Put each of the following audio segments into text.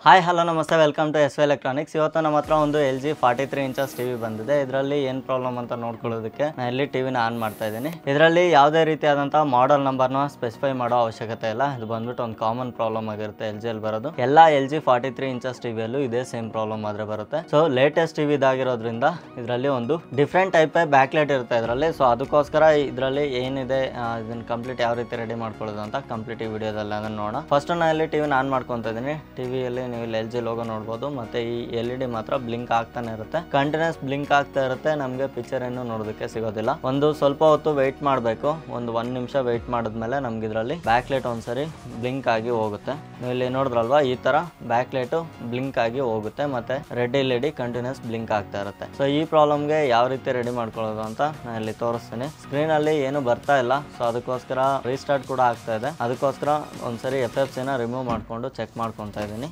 hi hello ನಮಸ್ತೆ welcome to S electronics ಇವತ್ತು ನಮ್ಮ ಹತ್ರ ಒಂದು L G forty three inches TV ಬಂದಿದೆ ಇದರಲ್ಲಿ ಏನು ಪ್ರಾಬ್ಲಮ್ ಅಂತ ನೋಡ್ಕೊಳ್ಳೋದಕ್ಕೆ ನಾನು ಇಲ್ಲಿ ಟಿವಿನ ಆನ್ ಮಾಡ್ತಾ ಇದ್ದೀನಿ ಇದರಲ್ಲಿ ಯಾವುದೇ ರೀತಿಯಾದಂಥ ಮಾಡೆಲ್ ನಂಬರ್ನ ಸ್ಪೆಸಿಫೈ ಮಾಡೋ ಅವಶ್ಯಕತೆ ಇಲ್ಲ ಇದು ಬಂದ್ಬಿಟ್ಟು ಒಂದು ಕಾಮನ್ ಪ್ರಾಬ್ಲಮ್ ಆಗಿರುತ್ತೆ ಎಲ್ ಜಿಯಲ್ಲಿ ಬರೋದು ಎಲ್ಲ L G forty three inches ಟಿವಿಯಲ್ಲೂ ಇದೇ ಸೇಮ್ ಪ್ರಾಬ್ಲಮ್ ಆದರೆ ಬರುತ್ತೆ ಸೊ ಲೇಟೆಸ್ಟ್ ಟಿವಿ ಇದಾಗಿರೋದ್ರಿಂದ ಇದರಲ್ಲಿ ಒಂದು ಡಿಫ್ರೆಂಟ್ ಟೈಪ್ ಬ್ಯಾಕ್ಲೈಟ್ ಇರುತ್ತೆ ಇದರಲ್ಲಿ ಸೊ ಅದಕ್ಕೋಸ್ಕರ ಇದರಲ್ಲಿ ಏನಿದೆ ಆ, ಇದನ್ನ ಕಂಪ್ಲೀಟ್ ಯಾವ ರೀತಿ ರೆಡಿ ಮಾಡ್ಕೊಳ್ಳೋದು ಅಂತ ಕಂಪ್ಲೀಟ್ ಈ ವಿಡಿಯೋದಲ್ಲಿ ಅದನ್ನು ನೋಡೋಣ ಫಸ್ಟ್ ನಾನು ಇಲ್ಲಿ ಟಿವಿನ ಆನ್ ಮಾಡ್ಕೊತಾ ಇದ್ದೀನಿ ಟಿವಿಯಲ್ಲಿ ನೀವು ಇಲ್ಲಿ ಎಲ್ ಜಿ ಲೋಗೋ ನೋಡ್ಬೋದು ಮತ್ತೆ ಈ ಎಲ್ ಇ ಡಿ ಮಾತ್ರ ಬ್ಲಿಂಕ್ ಆಗ್ತಾನೆ ಇರುತ್ತೆ ಕಂಟಿನ್ಯೂಸ್ ಬ್ಲಿಂಕ್ ಆಗ್ತಾ ಇರುತ್ತೆ ನಮಗೆ ಪಿಕ್ಚರ್ ಏನು ನೋಡೋದಕ್ಕೆ ಸಿಗೋದಿಲ್ಲ ಒಂದು ಸ್ವಲ್ಪ ಹೊತ್ತು ವೆಯ್ಟ್ ಮಾಡಬೇಕು ಒಂದು ಒಂದ್ ನಿಮಿಷ ವೆಯ್ಟ್ ಮಾಡಿದ್ಮೇಲೆ ನಮ್ಗೆ ಇದರಲ್ಲಿ ಬ್ಯಾಕ್ ಲೈಟ್ ಒಂದ್ಸರಿ ಬ್ಲಿಂಕ್ ಆಗಿ ಹೋಗುತ್ತೆ ನೀವು ಇಲ್ಲಿ ನೋಡಿದ್ರಲ್ವಾ ಈ ತರ ಬ್ಯಾಕ್ ಲೈಟ್ ಬ್ಲಿಂಕ್ ಆಗಿ ಹೋಗುತ್ತೆ ಮತ್ತೆ red L E D continuous blink ಆಗ್ತಾ ಇರುತ್ತೆ ಸೊ ಈ ಪ್ರಾಬ್ಲಮ್ಗೆ ಯಾವ ರೀತಿ ರೆಡಿ ಮಾಡ್ಕೊಳ್ಳೋದು ಅಂತ ನಾನು ಇಲ್ಲಿ ತೋರಿಸ್ತೀನಿ ಸ್ಕ್ರೀನ್ ಅಲ್ಲಿ ಏನು ಬರ್ತಾ ಇಲ್ಲ ಸೊ ಅದಕ್ಕೋಸ್ಕರ ರೀಸ್ಟಾರ್ಟ್ ಕೂಡ ಆಗ್ತಾ ಇದೆ ಅದಕ್ಕೋಸ್ಕರ ಒಂದ್ಸರಿ ಎಫ್ ಎಫ್ ಸಿನ ರಿಮೂವ್ ಮಾಡ್ಕೊಂಡು ಚೆಕ್ ಮಾಡ್ಕೊತಾ ಇದ್ದೀನಿ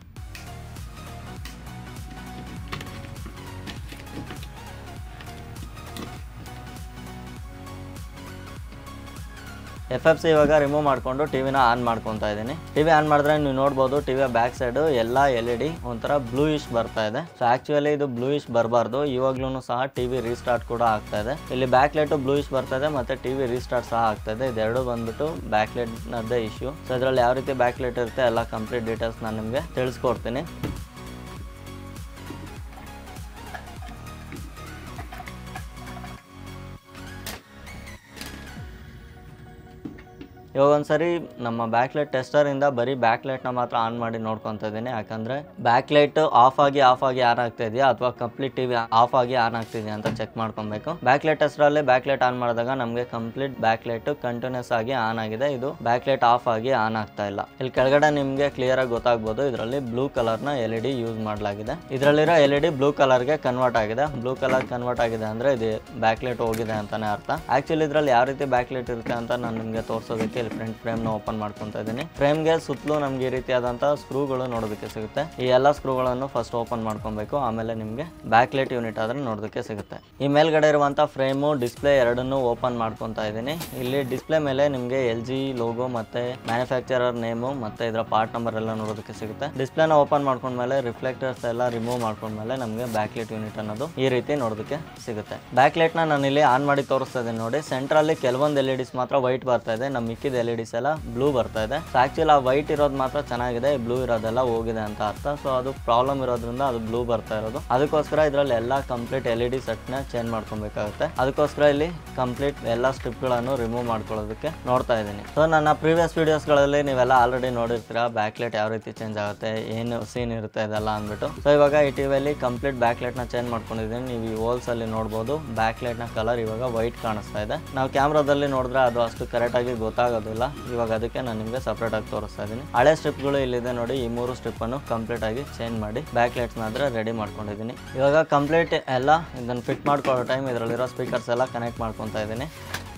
ಎಫ್ ಎಫ್ ಸಿ ಇವಾಗ ರಿಮೂವ್ ಮಾಡಿಕೊಂಡು ಟಿವಿನ ಆನ್ ಮಾಡ್ಕೊತಾ ಇದ್ದೀನಿ ಟಿವಿ ಆನ್ ಮಾಡಿದ್ರೆ ನೀವು ನೋಡ್ಬೋದು ಟಿವಿಯ ಬ್ಯಾಕ್ ಸೈಡು ಎಲ್ಲ ಎಲ್ ಇ ಡಿ ಒಂಥರ ಬ್ಲೂಯಿಶ್ ಬರ್ತಾ ಇದೆ ಸೊ ಆಕ್ಚುಲಿ ಇದು ಬ್ಲೂಯಿಶ್ ಬರಬಾರ್ದು ಇವಾಗ್ಲೂ ಸಹ ಟಿವಿ ರೀಸ್ಟಾರ್ಟ್ ಕೂಡ ಆಗ್ತಾ ಇದೆ ಇಲ್ಲಿ ಬ್ಯಾಕ್ ಲೈಟು ಬ್ಲೂಯಿಶ್ ಬರ್ತಾ ಇದೆ ಮತ್ತೆ ಟಿವಿ ರೀಸ್ಟಾರ್ಟ್ ಸಹ ಆಗ್ತಾ ಇದೆ ಇದೆರಡು ಬಂದ್ಬಿಟ್ಟು ಬ್ಯಾಕ್ ಲೈಟ್ನದ್ದೇ ಇಶ್ಯೂ ಸೊ ಇದರಲ್ಲಿ ಯಾವ ರೀತಿ ಬ್ಯಾಕ್ ಲೈಟ್ ಇರುತ್ತೆ ಎಲ್ಲ ಕಂಪ್ಲೀಟ್ ಡೀಟೇಲ್ಸ್ ನಾನು ನಿಮಗೆ ತಿಳಿಸ್ಕೊಡ್ತೀನಿ ಇವಾಗ ಒಂದ್ಸರಿ ನಮ್ಮ ಬ್ಯಾಕ್ ಲೈಟ್ ಟೆಸ್ಟರಿಂದ ಬರೀ ಬ್ಯಾಕ್ ಲೈಟ್ನ ಮಾತ್ರ ಆನ್ ಮಾಡಿ ನೋಡ್ಕೊತಾ ಇದ್ದೀನಿ ಯಾಕಂದ್ರೆ ಬ್ಯಾಕ್ ಲೈಟ್ ಆಫ್ ಆಗಿ ಆಫ್ ಆಗಿ ಆನ್ ಆಗ್ತಾ ಇದೆಯಾ ಅಥವಾ ಕಂಪ್ಲೀಟ್ ಟಿವಿ ಆಫ್ ಆಗಿ ಆನ್ ಆಗ್ತಿದೆಯಾ ಅಂತ ಚೆಕ್ ಮಾಡ್ಕೊಬೇಕು ಬ್ಯಾಕ್ ಲೈಟ್ ಟೆಸ್ಟರಲ್ಲಿ ಬ್ಯಾಕ್ ಲೈಟ್ ಆನ್ ಮಾಡಿದಾಗ ನಮಗೆ ಕಂಪ್ಲೀಟ್ ಬ್ಯಾಕ್ ಲೈಟ್ ಕಂಟಿನ್ಯೂಸ್ ಆಗಿ ಆನ್ ಆಗಿದೆ ಇದು ಬ್ಯಾಕ್ ಲೈಟ್ ಆಫ್ ಆಗಿ ಆನ್ ಆಗ್ತಾ ಇಲ್ಲ ಇಲ್ಲಿ ಕೆಳಗಡೆ ನಿಮಗೆ ಕ್ಲಿಯರ್ ಆಗಿ ಗೊತ್ತಾಗ್ಬೋದು ಇದರಲ್ಲಿ ಬ್ಲೂ ಕಲರ್ನ ಎಲ್ ಇ ಡಿ ಯೂಸ್ ಮಾಡಲಾಗಿದೆ ಇದರಲ್ಲಿರೋ ಎಲ್ ಇ ಡಿ ಬ್ಲೂ ಕಲರ್ಗೆ ಕನ್ವರ್ಟ್ ಆಗಿದೆ ಬ್ಲೂ ಕಲರ್ ಕನ್ವರ್ಟ್ ಆಗಿದೆ ಅಂದ್ರೆ ಇದು ಬ್ಯಾಕ್ ಲೈಟ್ ಹೋಗಿದೆ ಅಂತಾನೆ ಅರ್ಥ ಆಕ್ಚುಲಿ ಇದರಲ್ಲಿ ಯಾವ ರೀತಿ ಬ್ಯಾಕ್ ಲೈಟ್ ಇರುತ್ತೆ ಅಂತ ನಾನು ನಿಮಗೆ ತೋರಿಸೋದಕ್ಕೆ ಇಲ್ಲಿ ಫ್ರಂಟ್ ಫ್ರೇಮ್ನ ಓಪನ್ ಮಾಡ್ಕೊತಾ ಇದ್ದೀನಿ ಫ್ರೇಮ್ಗೆ ಸುತ್ತಲೂ ನಮ್ಗೆ ಈ ರೀತಿಯಾದಂಥ ಸ್ಕ್ರೂಗಳು ನೋಡೋದಕ್ಕೆ ಸಿಗುತ್ತೆ ಈ ಎಲ್ಲ ಸ್ಕ್ರೂಗಳನ್ನು ಫಸ್ಟ್ ಓಪನ್ ಮಾಡ್ಕೊಬೇಕು ಆಮೇಲೆ ನಿಮಗೆ ಬ್ಯಾಕ್ ಲೈಟ್ ಯೂನಿಟ್ ಆದ್ರೆ ನೋಡೋದಕ್ಕೆ ಸಿಗುತ್ತೆ ಈ ಮೇಲ್ಗಡೆ ಇರುವಂಥ ಫ್ರೇಮು ಡಿಸ್ಪ್ಲೇ ಎರಡನ್ನೂ ಓಪನ್ ಮಾಡ್ಕೊತಾ ಇದ್ದೀನಿ ಇಲ್ಲಿ ಡಿಸ್ಪ್ಲೇ ಮೇಲೆ ನಿಮಗೆ ಎಲ್ ಜಿ ಲೋಗೋ ಮತ್ತೆ ಮ್ಯಾನುಫ್ಯಾಕ್ಚರರ್ ನೇಮು ಮತ್ತೆ ಇದರ ಪಾರ್ಟ್ ನಂಬರ್ ಎಲ್ಲ ನೋಡೋದಕ್ಕೆ ಸಿಗುತ್ತೆ ಡಿಸ್ಪ್ಲೇನ ಓಪನ್ ಮಾಡ್ಕೊಂಡ್ಮೇಲೆ ರಿಫ್ಲೆಕ್ಟರ್ಸ್ ಎಲ್ಲ ರಿಮೂವ್ ಮಾಡ್ಕೊಂಡ್ಮೇಲೆ ನಮಗೆ ಬ್ಯಾಕ್ ಲೈಟ್ ಯೂನಿಟ್ ಅನ್ನೋದು ಈ ರೀತಿ ನೋಡೋದಕ್ಕೆ ಸಿಗುತ್ತೆ ಬ್ಯಾಕ್ ಲೈಟ್ನ ನಾನು ಇಲ್ಲಿ ಆನ್ ಮಾಡಿ ತೋರಿಸ್ತಾ ಇದ್ದೀನಿ ನೋಡಿ ಸೆಂಟ್ರಲ್ಲಿ ಕೆಲವೊಂದು ಎಲ್ ಇ ಡಿಸ್ ಮಾತ್ರ ವೈಟ್ ಬರ್ತಾ ಇದೆ ನಮ್ಮ ಮಿಕ್ಕಿದ ಎಲ್ ಇ ಡಿಸ್ ಎಲ್ಲ ಬ್ಲೂ ಬರ್ತಾ ಇದೆ ಸೊ ಆಕ್ಚುಲಿ ಆ ವೈಟ್ ಇರೋದು ಮಾತ್ರ ಚೆನ್ನಾಗಿದೆ ಬ್ಲೂ ಇರೋದೆಲ್ಲ ಹೋಗಿದೆ ಅಂತ ಅರ್ಥ ಸೊ ಅದು ಪ್ರಾಬ್ಲಮ್ ಇರೋದ್ರಿಂದ ಅದು ಬ್ಲೂ ಬರ್ತಾ ಇರೋದು ಅದಕ್ಕೋಸ್ಕರ ಇದರಲ್ಲಿ ಎಲ್ಲ ಕಂಪ್ಲೀಟ್ ಎಲ್ ಇ ಡಿ ಸೆಟ್ನ ಚೇಂಜ್ ಮಾಡ್ಕೊಬೇಕಾಗುತ್ತೆ ಅದಕ್ಕೋಸ್ಕರ ಇಲ್ಲಿ ಕಂಪ್ಲೀಟ್ ಎಲ್ಲ ಸ್ಟ್ರಿಪ್ಗಳನ್ನು ರಿಮೂವ್ ಮಾಡ್ಕೊಳ್ಳೋದಕ್ಕೆ ನೋಡ್ತಾ ಇದ್ದೀನಿ ಸೊ ನನ್ನ ಪ್ರೀವಿಯಸ್ ವಿಡಿಯೋಸ್ಗಳಲ್ಲಿ ನೀವೆಲ್ಲ ಆಲ್ರೆಡಿ ನೋಡಿರ್ತೀರಾ ಬ್ಯಾಕ್ ಲೈಟ್ ಯಾವ ರೀತಿ ಚೇಂಜ್ ಆಗುತ್ತೆ ಏನು ಸೀನ್ ಇರುತ್ತೆ ಇದೆಲ್ಲ ಅಂದ್ಬಿಟ್ಟು ಸೊ ಇವಾಗ ಈ ಟಿವಿಯಲ್ಲಿ ಕಂಪ್ಲೀಟ್ ಬ್ಯಾಕ್ ಲೈಟ್ನ ಚೇಂಜ್ ಮಾಡ್ಕೊಂಡಿದ್ದೀನಿ ನೀವು ಈ ಹೋಲ್ಸ್ ಅಲ್ಲಿ ನೋಡ್ಬೋದು ಬ್ಯಾಕ್ ಲೈಟ್ನ ಕಲರ್ ಇವಾಗ ವೈಟ್ ಕಾಣಿಸ್ತಾ ಇದೆ ನಾವು ಕ್ಯಾಮ್ರಾದಲ್ಲಿ ನೋಡಿದ್ರೆ ಅದು ಅಷ್ಟು ಕರೆಕ್ಟಾಗಿ ಗೊತ್ತಾಗೋದಿಲ್ಲ ಇವಾಗ ಅದಕ್ಕೆ ನಾನು ನಿಮಗೆ ಸಪ್ರೇಟ್ ಆಗಿ ತೋರಿಸ್ತಾ ಇದ್ದೀನಿ ಹಳೆ ಸ್ಟ್ರಿಪ್ಗಳು ಇಲ್ಲಿದೆ ನೋಡಿ ಈ ಮೂರು ಸ್ಟ್ರಿಪ್ಪನ್ನು ಕಂಪ್ಲೀಟ್ ಆಗಿ ಚೇಂಜ್ ಮಾಡಿ ಬ್ಯಾಕ್ ಲೈಟ್ಸ್ನ ಆದರೆ ರೆಡಿ ಮಾಡ್ಕೊಂಡಿದ್ದೀನಿ ಇವಾಗ ಕಂಪ್ಲೀಟ್ ಎಲ್ಲ ಇದನ್ನು ಫಿಟ್ ಮಾಡ್ಕೊಳ್ಳೋ ಟೈಮ್ ಇದರಲ್ಲಿರೋ ಸ್ಪೀಕರ್ಸ್ ಎಲ್ಲ ಕನೆಕ್ಟ್ ಮಾಡ್ಕೊತಾ ಇದ್ದೀನಿ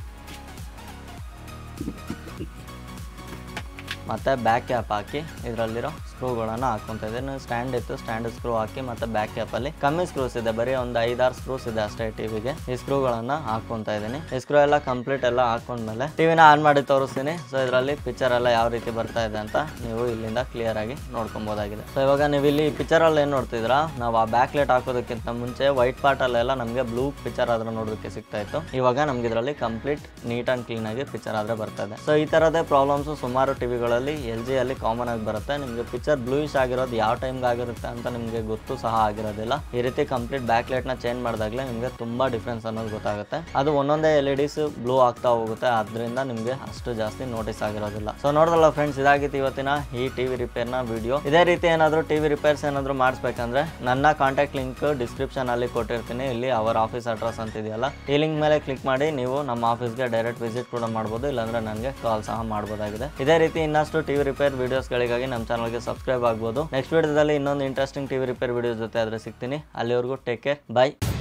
ಮತ್ತು ಬ್ಯಾಕ್ ಕ್ಯಾಪ್ ಹಾಕಿ ಇದರಲ್ಲಿರೋ ಸ್ಕ್ರೂಗಳನ್ನು ಹಾಕ್ಕೊತಾ ಇದ್ದೀನಿ ಸ್ಟ್ಯಾಂಡ್ ಇತ್ತು ಸ್ಟ್ಯಾಂಡ್ ಸ್ಕ್ರೂ ಹಾಕಿ ಮತ್ತು ಬ್ಯಾಕ್ ಕ್ಯಾಪಲ್ಲಿ ಕಮ್ಮಿ ಸ್ಕ್ರೂಸ್ ಇದೆ ಬರೀ ಒಂದು ಐದಾರು ಸ್ಕ್ರೂಸ್ ಇದೆ ಅಷ್ಟೇ ಟಿವಿಗೆ ಈ ಸ್ಕ್ರೂಗಳನ್ನು ಹಾಕ್ಕೊತಾ ಇದ್ದೀನಿ ಈ ಸ್ಕ್ರೂ ಎಲ್ಲ ಕಂಪ್ಲೀಟ್ ಎಲ್ಲ ಹಾಕೊಂಡ್ಮೇಲೆ ಟಿವಿನ ಆನ್ ಮಾಡಿ ತೋರಿಸ್ತೀನಿ ಸೊ ಇದರಲ್ಲಿ ಪಿಕ್ಚರ್ ಎಲ್ಲ ಯಾವ ರೀತಿ ಬರ್ತಾ ಇದೆ ಅಂತ ನೀವು ಇಲ್ಲಿಂದ ಕ್ಲಿಯರ್ ಆಗಿ ನೋಡ್ಕೊಬೋದಾಗಿದೆ ಸೊ ಇವಾಗ ನೀವು ಇಲ್ಲಿ ಪಿಕ್ಚರಲ್ಲಿ ಏನು ನೋಡ್ತಿದ್ರಾ ನಾವು ಆ ಬ್ಯಾಕ್ ಲೈಟ್ ಹಾಕೋದಕ್ಕಿಂತ ಮುಂಚೆ ವೈಟ್ ಪಾರ್ಟಲ್ಲೆಲ್ಲ ನಮಗೆ ಬ್ಲೂ ಪಿಕ್ಚರ್ ಆದ್ರೆ ನೋಡೋದಕ್ಕೆ ಸಿಗ್ತಾ ಇತ್ತು ಇವಾಗ ನಮ್ಗೆ ಇದರಲ್ಲಿ ಕಂಪ್ಲೀಟ್ ನೀಟ್ ಆ್ಯಂಡ್ ಕ್ಲೀನ್ ಆಗಿ ಪಿಕ್ಚರ್ ಆದ್ರೆ ಬರ್ತಾ ಇದೆ ಸೊ ಈ ಥರದೇ ಪ್ರಾಬ್ಲಮ್ಸು ಸುಮಾರು ಟಿವಿಗಳಲ್ಲಿ ಎಲ್ ಜಿ ಅಲ್ಲಿ ಕಾಮನ್ ಆಗಿ ಬರುತ್ತೆ ನಿಮಗೆ ಪಿಕ್ಚರ್ ಬ್ಲೂಯಿಶ್ ಆಗಿರೋದು ಯಾವ ಟೈಮ್ಗೆ ಆಗಿರುತ್ತೆ ಅಂತ ನಿಮಗೆ ಗೊತ್ತು ಸಹ ಆಗಿರೋದಿಲ್ಲ ಈ ರೀತಿ ಕಂಪ್ಲೀಟ್ ಬ್ಯಾಕ್ ಲೈಟ್ನ ಚೇಂಜ್ ಮಾಡಿದಾಗಲೇ ನಿಮಗೆ ತುಂಬ ಡಿಫ್ರೆನ್ಸ್ ಅನ್ನೋದು ಗೊತ್ತಾಗುತ್ತೆ ಅದು ಒಂದೊಂದೇ ಎಲ್ ಇ ಡಿಸ್ ಬ್ಲೂ ಆಗ್ತಾ ಹೋಗುತ್ತೆ ಅದರಿಂದ ನಿಮಗೆ ಅಷ್ಟು ಜಾಸ್ತಿ ನೋಟಿಸ್ ಆಗಿರೋದಿಲ್ಲ ಸೊ ನೋಡಿದ್ರಲ್ಲ ಫ್ರೆಂಡ್ಸ್ ಇದಾಗಿತ್ತು ಇವತ್ತಿನ ಈ ಟಿವಿ ರಿಪೇರ್ನ ವಿಡಿಯೋ ಇದೇ ರೀತಿ ಏನಾದರೂ ಟಿವಿ ರಿಪೇರ್ಸ್ ಏನಾದರೂ ಮಾಡಿಸ್ಬೇಕಂದ್ರೆ ನನ್ನ ಕಾಂಟ್ಯಾಕ್ಟ್ ಲಿಂಕ್ ಡಿಸ್ಕ್ರಿಪ್ಷನ್ ಅಲ್ಲಿ ಕೊಟ್ಟಿರ್ತೀನಿ ಇಲ್ಲಿ ಅವರ ಆಫೀಸ್ ಅಡ್ರೆಸ್ ಅಂತ ಇದೆಯಲ್ಲ ಈ ಲಿಂಕ್ ಮೇಲೆ ಕ್ಲಿಕ್ ಮಾಡಿ ನೀವು ನಮ್ಮ ಆಫೀಸ್ಗೆ ಡೈರೆಕ್ಟ್ ವಿಸಿಟ್ ಕೂಡ ಮಾಡ್ಬೋದು ಇಲ್ಲಾಂದ್ರೆ ನನಗೆ ಕಾಲ್ ಸಹ ಮಾಡ್ಬೋದಾಗಿದೆ ಇದೇ ರೀತಿ ಇನ್ನಷ್ಟು ಟಿವಿ ರಿಪೇರ್ ವಿಡಿಯೋಸ್ಗಳಿಗಾಗಿ ನಮ್ಮ ಚಾನಲ್ಗೆ ಸಬ್ಸ್ಕ್ರೈಬ್ ಆಗ್ಬೋದು ನೆಕ್ಸ್ಟ್ ವಿಡಿಯೋದಲ್ಲಿ ಇನ್ನೊಂದು ಇಂಟ್ರೆಸ್ಟಿಂಗ್ ಟಿವಿ ರಿಪೇರ್ ವಿಡಿಯೋಸ್ ಜೊತೆ ಆದರೆ ಸಿಗ್ತೀನಿ ಅಲ್ಲಿವರೆಗೂ ಟೇಕ್ ಕೇರ್ ಬೈ